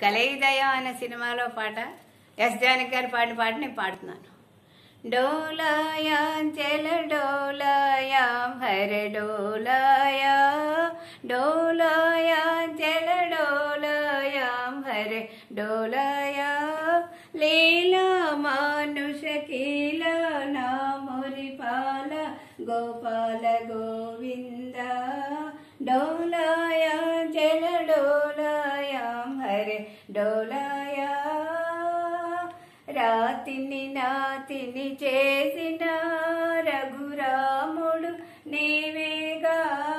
కలయిదయ అనే సినిమాలో పాట ఎస్ జానకి గారి పాడిన పాట నేను పాడుతున్నాను డోలాయాం చెల డోలాయాం హర డోలాయా డోలాయాం చెల డోలాయాం హర డోలాయా లీలా మానుష కీల నామురి పాల గోపాల గోవింద డోలాయా చెల డోలాయాం హరే డోలాయా రాతిని నాతిని చేసిన రఘురాముడు నీవేగా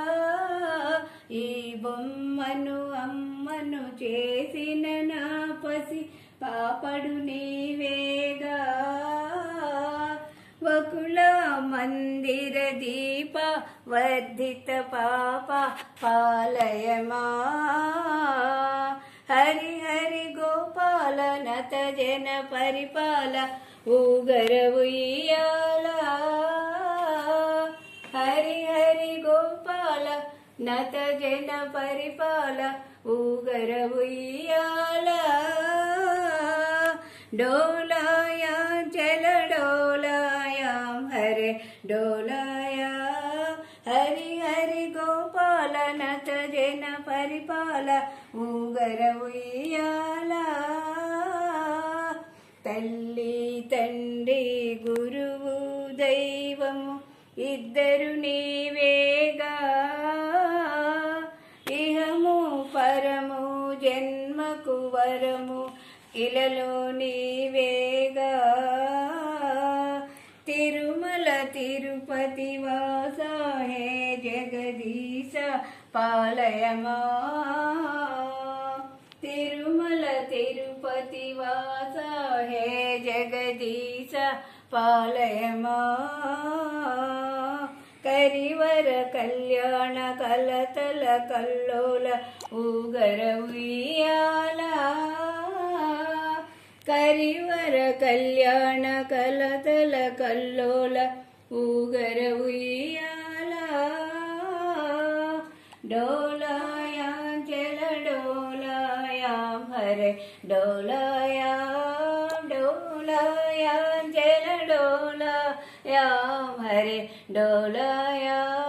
ఈ బొమ్మను అమ్మను చేసిన నా పసి పాపడు నీవేగా వకుల మందిర దీప వర్ధిత పాప పాలయమా హరి హరి గోపాల నత జన పరిపాల ఊగర ఉయ్యాల హరి హరి గోపాల నత జన పరిపాల ఊగర ఉయ్యాల డోలాయా చల డోలాయాం హరే డోలాయా హరి హరి గోపాల నత జన పరిపాల ఊగర ఉయ్యాల తల్లి తండ్రి గురువు దైవము ఇద్దరు నీవేగా ఇహము పరము జన్మకు వరము ఇలలో నీవేగా తిరుమల తిరుపతి వాస హే జగదీశ పాలయమా తిరుమల తిరుపతి వాస హే జగదీశ పాలయమా కరివర కళ్యాణ కలతల కల్లోల ఊగర ఉయ్యాల కరివర కళ్యాణ కలతల కల్లోల ఊగర ఉయ్యాల డోలాయాం చల డోలాయాం హరే డోలాయాం డోలాయాం చల డోలాయాం హరే డోలాయాం